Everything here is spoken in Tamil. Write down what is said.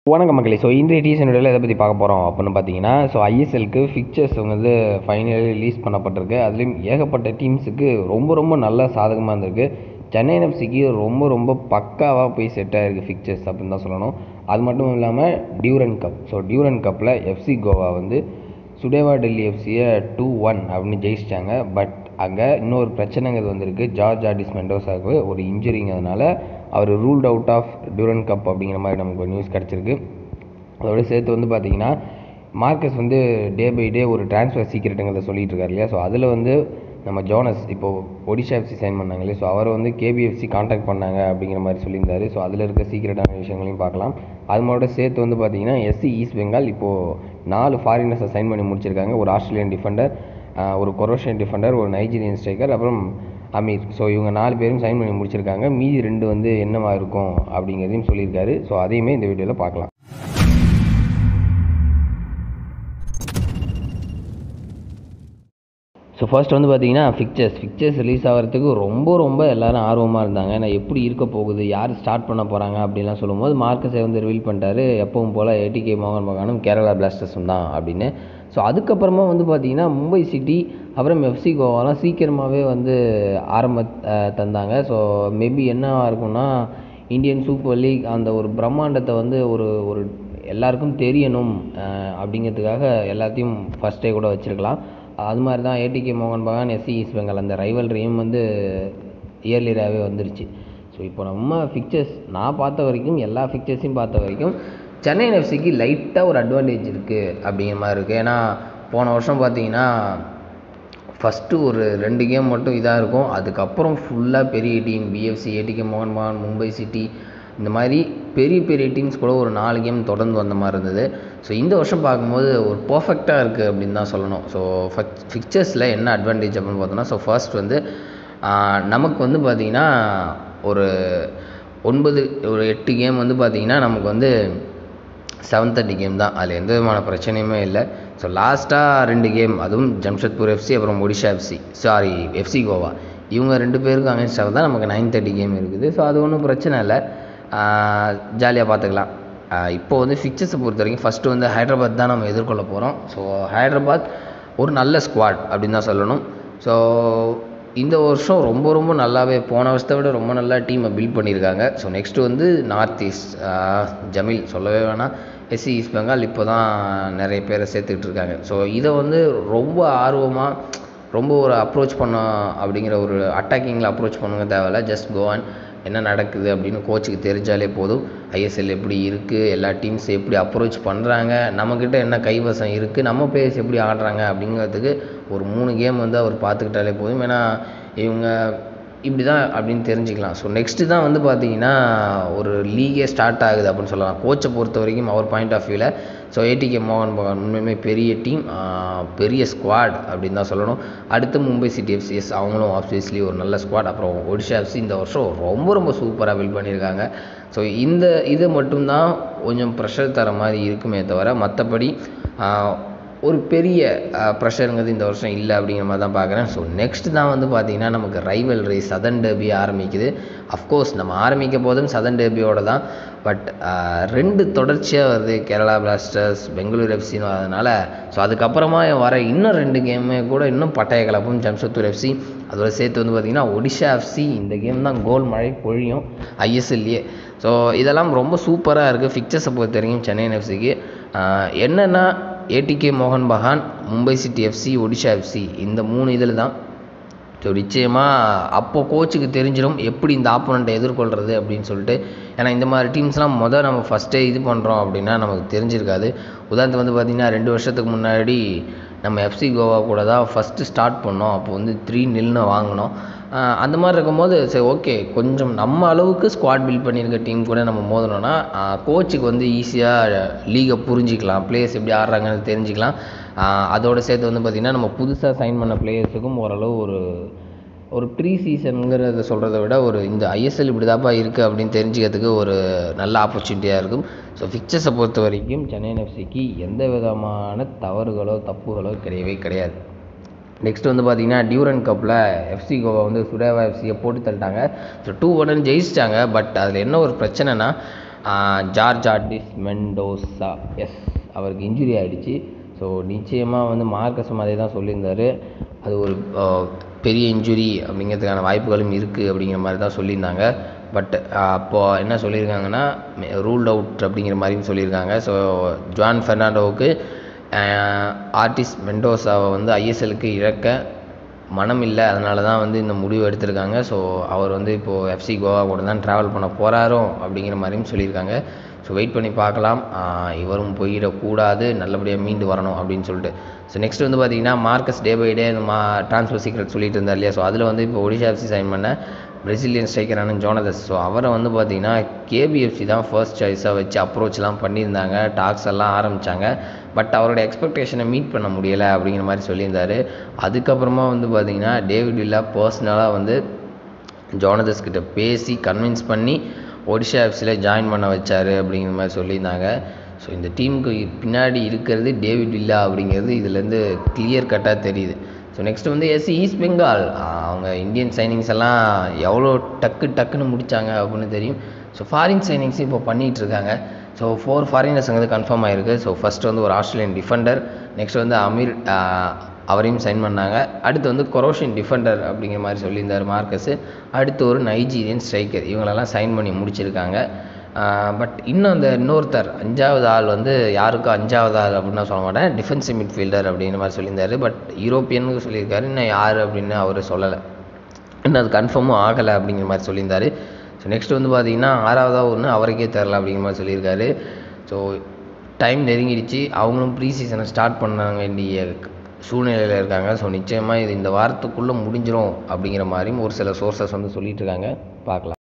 வணக்கம் மக்களே ஸோ இன்றைய டீசன் வீடியோவில் எதை பற்றி பார்க்க போகிறோம் அப்படின்னு பார்த்தீங்கன்னா ஸோ ஐஎஸ்எல்க்கு ஃபிக்சர்ஸ் வந்து ஃபைனலி ரிலீஸ் பண்ணப்பட்டிருக்கு அதுலேயும் ஏகப்பட்ட டீம்ஸுக்கு ரொம்ப ரொம்ப நல்ல சாதகமாக இருந்திருக்கு சென்னை எஃப்சிக்கு ரொம்ப ரொம்ப பக்காவாக போய் செட் ஆகிருக்கு ஃபிக்சர்ஸ் அப்படின்னு தான் சொல்லணும் அது மட்டும் இல்லாமல் டியூரன் கப் ஸோ டியூரன் கப்பில் எஃப்சி கோவா வந்து சுடேவா டெல்லி எஃப்சியை டூ ஒன் அப்படின்னு ஜெயிச்சிட்டாங்க பட் அங்கே இன்னொரு பிரச்சனைங்கிறது வந்திருக்கு ஜார்ஜ் ஆர்டிஸ் மெண்டோஸாவுக்கு ஒரு இன்ஜுரிங்கிறதுனால அவர் ruled out of Durand cup அப்படிங்கிற மாதிரி நமக்கு ஒரு நியூஸ் கிடச்சிருக்கு அதோட சேர்த்து வந்து பார்த்தீங்கன்னா மார்க்கஸ் வந்து டே பை டே ஒரு ட்ரான்ஸ்ஃபர் சீக்கிரட்டுங்கிறத சொல்லிட்டு இருக்காரு இல்லையா ஸோ அதில் வந்து நம்ம ஜோனஸ் இப்போது ஒடிஷா எஃப்சி சைன் பண்ணாங்க இல்லையா ஸோ அவரை வந்து கேபிஎஃப்சி காண்டாக்ட் பண்ணாங்க அப்படிங்கிற மாதிரி சொல்லியிருந்தாரு ஸோ அதில் இருக்க சீக்கிரட்டான விஷயங்களையும் பார்க்கலாம் அது மட்டும் சேர்த்து வந்து பார்த்தீங்கன்னா எஸ்சி ஈஸ்ட் பெங்கால் இப்போது நாலு ஃபாரினர்ஸை சைன் பண்ணி முடிச்சிருக்காங்க ஒரு ஆஸ்திரேலியன் டிஃபெண்டர் ஒரு கொரோஷியன் டிஃபெண்டர் ஒரு நைஜீரியன் ஸ்ட்ரைக்கர் அப்புறம் அமீர் ஸோ இவங்க நாலு பேரும் சைன் பண்ணி முடிச்சிருக்காங்க மீதி ரெண்டு வந்து என்னவா இருக்கும் அப்படிங்கிறதையும் சொல்லியிருக்காரு ஸோ அதையுமே இந்த வீடியோவில் பார்க்கலாம் ஸோ ஃபர்ஸ்ட் வந்து பார்த்தீங்கன்னா ஃபிக்சர்ஸ் ஃபிக்சர்ஸ் ரிலீஸ் ஆகிறதுக்கு ரொம்ப ரொம்ப எல்லாரும் ஆர்வமாக இருந்தாங்க ஏன்னா எப்படி இருக்க போகுது யார் ஸ்டார்ட் பண்ண போகிறாங்க அப்படின்லாம் சொல்லும்போது மார்க்கஸை வந்து ரிவீல் பண்ணிட்டாரு எப்பவும் போல் ஏடிகே மோகன் பகானும் கேரளா பிளாஸ்டர்ஸும் தான் அப்படின்னு ஸோ அதுக்கப்புறமா வந்து பார்த்தீங்கன்னா மும்பை சிட்டி அப்புறம் எஃப்சி கோவாலாம் சீக்கிரமாகவே வந்து ஆரம்ப தந்தாங்க ஸோ மேபி என்னவா இருக்கும்னா இந்தியன் சூப்பர் லீக் அந்த ஒரு பிரம்மாண்டத்தை வந்து ஒரு ஒரு எல்லாருக்கும் தெரியணும் அப்படிங்கிறதுக்காக எல்லாத்தையும் ஃபஸ்ட்டே கூட வச்சுருக்கலாம் அது மாதிரி தான் ஏடிகே மோகன் பகான் எஸ்சி ஈஸ்ட் பெங்கால் அந்த ரைவல்ரியும் வந்து இயர்லியராகவே வந்துருச்சு ஸோ இப்போ நம்ம ஃபிக்சர்ஸ் நான் பார்த்த வரைக்கும் எல்லா ஃபிக்சர்ஸையும் பார்த்த வரைக்கும் சென்னை எஃப்சிக்கு லைட்டாக ஒரு அட்வான்டேஜ் இருக்குது அப்படிங்கிற மாதிரி இருக்குது ஏன்னா போன வருஷம் பார்த்தீங்கன்னா ஃபஸ்ட்டு ஒரு ரெண்டு கேம் மட்டும் இதாக இருக்கும் அதுக்கப்புறம் ஃபுல்லாக பெரிய டீம் பிஎஃப்சி ஏடிகே மோகன் பகான் மும்பை சிட்டி இந்த மாதிரி பெரிய பெரிய டீம்ஸ் கூட ஒரு நாலு கேம் தொடர்ந்து வந்த மாதிரி இருந்தது ஸோ இந்த வருஷம் பார்க்கும்போது ஒரு பர்ஃபெக்டாக இருக்குது அப்படின்னு தான் சொல்லணும் ஸோ ஃபிக்சர்ஸில் என்ன அட்வான்டேஜ் அப்படின்னு பார்த்தோன்னா ஸோ ஃபர்ஸ்ட் வந்து நமக்கு வந்து பார்த்திங்கன்னா ஒரு ஒன்பது ஒரு எட்டு கேம் வந்து பார்த்திங்கன்னா நமக்கு வந்து செவன் தேர்ட்டி கேம் தான் அதில் எந்த விதமான பிரச்சனையுமே இல்லை ஸோ லாஸ்ட்டாக ரெண்டு கேம் அதுவும் ஜம்ஷத்பூர் எஃப்சி அப்புறம் Odisha FC sorry FC Goa இவங்க ரெண்டு பேருக்கும் அகேன்ஸ்டாக தான் நமக்கு நைன் தேர்ட்டி கேம் இருக்குது ஸோ அது ஒன்றும் பிரச்சனை இல்லை ஜாலியாக பார்த்துக்கலாம் இப்போ வந்து ஃபிக்சர்ஸை பொறுத்த வரைக்கும் ஃபஸ்ட்டு வந்து ஹைதராபாத் தான் நம்ம எதிர்கொள்ள போகிறோம் ஸோ ஹைதராபாத் ஒரு நல்ல ஸ்குவாட் அப்படின்னு தான் சொல்லணும் ஸோ இந்த வருஷம் ரொம்ப ரொம்ப நல்லாவே போன வருஷத்தை விட ரொம்ப நல்லா டீமை பில்ட் பண்ணியிருக்காங்க ஸோ நெக்ஸ்ட்டு வந்து நார்த் ஈஸ்ட் ஜமீல் சொல்லவே வேணாம் எஸ்சி ஈஸ்ட் பெங்கால் இப்போ தான் நிறைய பேரை சேர்த்துக்கிட்டு இருக்காங்க ஸோ இதை வந்து ரொம்ப ஆர்வமாக ரொம்ப ஒரு அப்ரோச் பண்ண அப்படிங்கிற ஒரு அட்டாக்கிங்கில் அப்ரோச் பண்ணுங்க தேவையில்ல ஜஸ்ட் கோவான் என்ன நடக்குது அப்படின்னு கோச்சுக்கு தெரிஞ்சாலே போதும் ஐஎஸ்எல் எப்படி இருக்குது எல்லா டீம்ஸ் எப்படி அப்ரோச் பண்ணுறாங்க நம்மக்கிட்ட என்ன கைவசம் இருக்குது நம்ம பிளேயர்ஸ் எப்படி ஆடுறாங்க அப்படிங்கிறதுக்கு ஒரு மூணு கேம் வந்து அவர் பார்த்துக்கிட்டாலே போதும் ஏன்னா இவங்க இப்படி தான் அப்படின்னு தெரிஞ்சுக்கலாம் ஸோ நெக்ஸ்ட்டு தான் வந்து பார்த்தீங்கன்னா ஒரு லீகே ஸ்டார்ட் ஆகுது அப்படின்னு சொல்லலாம் கோச்சை பொறுத்த வரைக்கும் அவர் பாயிண்ட் ஆஃப் வியூவில் ஸோ ஏடிகே மோகன் பகான் உண்மையுமே பெரிய டீம் பெரிய ஸ்குவாட் அப்படின்னு தான் சொல்லணும் அடுத்து மும்பை சிட்டி எஃப்சிஎஸ் அவங்களும் ஆப்வியஸ்லி ஒரு நல்ல ஸ்குவாட் அப்புறம் ஒடிஷா எஃப்சி இந்த வருஷம் ரொம்ப ரொம்ப சூப்பராக பில்ட் பண்ணியிருக்காங்க ஸோ இந்த இது மட்டும்தான் கொஞ்சம் ப்ரெஷர் தர மாதிரி இருக்குமே தவிர மற்றபடி ஒரு பெரிய ப்ரெஷருங்கிறது இந்த வருஷம் இல்லை அப்படிங்கிற மாதிரி தான் பார்க்குறேன் ஸோ நெக்ஸ்ட் தான் வந்து பார்த்திங்கன்னா நமக்கு ரைவல் ரேஸ் சதன் டேபி ஆரம்பிக்குது அஃப்கோர்ஸ் நம்ம ஆரம்பிக்க போதும் சதன் டேபியோட தான் பட் ரெண்டு தொடர்ச்சியாக வருது கேரளா பிளாஸ்டர்ஸ் பெங்களூர் எஃப்சின்னு அதனால் ஸோ அதுக்கப்புறமா வர இன்னும் ரெண்டு கேமே கூட இன்னும் பட்டய கலப்பும் ஜம்ஷத்பூர் எஃப்சி அதோட சேர்த்து வந்து பார்த்திங்கன்னா ஒடிஷா எஃப்சி இந்த கேம் தான் கோல் மழை பொழியும் ஐஎஸ்எல்லையே ஸோ இதெல்லாம் ரொம்ப சூப்பராக இருக்குது ஃபிக்சர்ஸை பொறுத்த வரைக்கும் சென்னை எஃப்சிக்கு என்னென்னா ஏடிகே மோகன் Bagan Mumbai city FC Odisha FC இந்த மூணு இதில் தான் ஸோ நிச்சயமாக அப்போ கோச்சுக்கு தெரிஞ்சிடும் எப்படி இந்த ஆப்போனண்ட்டை எதிர்கொள்கிறது அப்படின்னு சொல்லிட்டு ஏன்னா இந்த மாதிரி டீம்ஸ்லாம் மொதல் நம்ம ஃபஸ்ட்டே இது பண்ணுறோம் அப்படின்னா நமக்கு தெரிஞ்சிருக்காது உதாரணத்துக்கு வந்து பார்த்திங்கன்னா ரெண்டு வருஷத்துக்கு முன்னாடி நம்ம எஃப்சி கோவா கூட தான் ஃபஸ்ட்டு ஸ்டார்ட் பண்ணோம் அப்போ வந்து த்ரீ நில்னு வாங்கினோம் அந்த மாதிரி இருக்கும்போது சரி ஓகே கொஞ்சம் நம்ம அளவுக்கு ஸ்குவாட் பில்ட் பண்ணியிருக்க டீம் கூட நம்ம மோதணும்னா கோச்சுக்கு வந்து ஈஸியாக லீகை புரிஞ்சிக்கலாம் பிளேயர்ஸ் எப்படி ஆடுறாங்கன்னு தெரிஞ்சிக்கலாம் அதோடு சேர்த்து வந்து பார்த்திங்கன்னா நம்ம புதுசாக சைன் பண்ண பிளேயர்ஸுக்கும் ஓரளவு ஒரு ஒரு ப்ரீ சீசனுங்கிறத சொல்கிறத விட ஒரு இந்த ஐஎஸ்எல் இப்படி தாப்பா இருக்குது அப்படின்னு தெரிஞ்சுக்கிறதுக்கு ஒரு நல்ல ஆப்பர்ச்சுனிட்டியாக இருக்கும் ஸோ ஃபிக்சர்ஸை பொறுத்த வரைக்கும் சென்னை எஃப்சிக்கு எந்த விதமான தவறுகளோ தப்புகளோ கிடையவே கிடையாது நெக்ஸ்ட் வந்து பார்த்தீங்கன்னா டியூரன் கப்பில் எஃப்சி கோவா வந்து சுடேவா எஃப்சியை போட்டு தள்ளிட்டாங்க ஸோ டூ ஒன்னு ஜெயிச்சிட்டாங்க பட் அதில் என்ன ஒரு பிரச்சனைனா ஜார்ஜ் ஆர்டிஸ் மெண்டோசா எஸ் அவருக்கு இன்ஜுரி ஆகிடுச்சு ஸோ நிச்சயமாக வந்து மார்க்கஸ் அதே தான் சொல்லியிருந்தார் அது ஒரு பெரிய இன்ஜுரி அப்படிங்கிறதுக்கான வாய்ப்புகளும் இருக்குது அப்படிங்கிற மாதிரி தான் சொல்லியிருந்தாங்க பட் அப்போது என்ன சொல்லியிருக்காங்கன்னா ரூல்ட் அவுட் அப்படிங்கிற மாதிரியும் சொல்லியிருக்காங்க ஸோ ஜான் ஃபெர்னாண்டோவுக்கு ஆர்டிஸ் மெண்டோசாவை வந்து ஐஎஸ்எலுக்கு இழக்க மனம் இல்லை அதனால தான் வந்து இந்த முடிவு எடுத்திருக்காங்க ஸோ அவர் வந்து இப்போது எஃப்சி கோவா கூட தான் ட்ராவல் பண்ண போகிறாரோ அப்படிங்கிற மாதிரியும் சொல்லியிருக்காங்க ஸோ வெயிட் பண்ணி பார்க்கலாம் இவரும் போயிடக்கூடாது நல்லபடியாக மீண்டு வரணும் அப்படின்னு சொல்லிட்டு ஸோ நெக்ஸ்ட் வந்து பார்த்தீங்கன்னா மார்க்கஸ் டே பை டே இந்த மா ட்ரான்ஸ்ஃபர் சீக்ரெட் சொல்லிட்டு இருந்தார் இல்லையா ஸோ அதில் வந்து இப்போ ஒடிஷா எஃப்சி சைன் பண்ண பிரசிலியன் ஸ்ட்ரைக்கரான ஜோனதஸ் ஸோ அவரை வந்து பார்த்தீங்கன்னா கேபிஎஃப்சி தான் ஃபர்ஸ்ட் சாய்ஸாக வச்சு அப்ரோச்லாம் பண்ணியிருந்தாங்க டாக்ஸ் எல்லாம் ஆரம்பித்தாங்க பட் அவரோட எக்ஸ்பெக்டேஷனை மீட் பண்ண முடியலை அப்படிங்கிற மாதிரி சொல்லியிருந்தார் அதுக்கப்புறமா வந்து பார்த்தீங்கன்னா டேவிட் வில்லா பர்சனலாக வந்து ஜோனதஸ் கிட்ட பேசி கன்வின்ஸ் பண்ணி ஒடிஷா எஃப்சியில் ஜாயின் பண்ண வச்சார் அப்படிங்கிற மாதிரி சொல்லியிருந்தாங்க ஸோ இந்த டீமுக்கு பின்னாடி இருக்கிறது டேவிட் வில்லா அப்படிங்கிறது இதுலேருந்து கிளியர் கட்டாக தெரியுது ஸோ நெக்ஸ்ட் வந்து எஸ் ஈஸ்ட் பெங்கால் அவங்க இந்தியன் சைனிங்ஸ் எல்லாம் எவ்வளோ டக்கு டக்குன்னு முடித்தாங்க அப்படின்னு தெரியும் ஸோ ஃபாரின் சைனிங்ஸ் இப்போ பண்ணிகிட்டு இருக்காங்க ஸோ ஃபோர் ஃபாரினர்ஸ் வந்து கன்ஃபார்ம் ஆகிருக்கு ஸோ ஃபஸ்ட் வந்து ஒரு ஆஸ்திரேலியன் டிஃபெண்டர் நெக்ஸ்ட் வந்து அமீர் அவரையும் சைன் பண்ணாங்க அடுத்து வந்து கொரோஷியன் டிஃபெண்டர் அப்படிங்கிற மாதிரி சொல்லியிருந்தார் மார்க்கஸு அடுத்து ஒரு நைஜீரியன் ஸ்ட்ரைக்கர் இவங்களெல்லாம் சைன் பண்ணி முடிச்சிருக்காங்க பட் இன்னும் அந்த இன்னொருத்தர் அஞ்சாவது ஆள் வந்து யாருக்கும் அஞ்சாவது ஆள் அப்படின்னு நான் சொல்ல மாட்டேன் டிஃபென்சிவ் மிட்ஃபீல்டர் அப்படிங்கிற மாதிரி சொல்லியிருந்தாரு பட் யூரோப்பியன்னு சொல்லியிருக்காரு இன்னும் யார் அப்படின்னு அவர் சொல்லலை இன்னும் அது கன்ஃபார்மும் ஆகலை அப்படிங்கிற மாதிரி சொல்லியிருந்தாரு ஸோ நெக்ஸ்ட் வந்து பார்த்தீங்கன்னா ஆறாவதாக ஒன்று அவருக்கே தெரில அப்படிங்கிற மாதிரி சொல்லியிருக்காரு ஸோ டைம் நெருங்கிடுச்சு அவங்களும் ப்ரீ சீசனை ஸ்டார்ட் பண்ண வேண்டிய சூழ்நிலையில் இருக்காங்க ஸோ நிச்சயமாக இது இந்த வாரத்துக்குள்ளே முடிஞ்சிடும் அப்படிங்கிற மாதிரியும் ஒரு சில சோர்சஸ் வந்து சொல்லிகிட்டு இருக்காங்க பார்க்கலாம்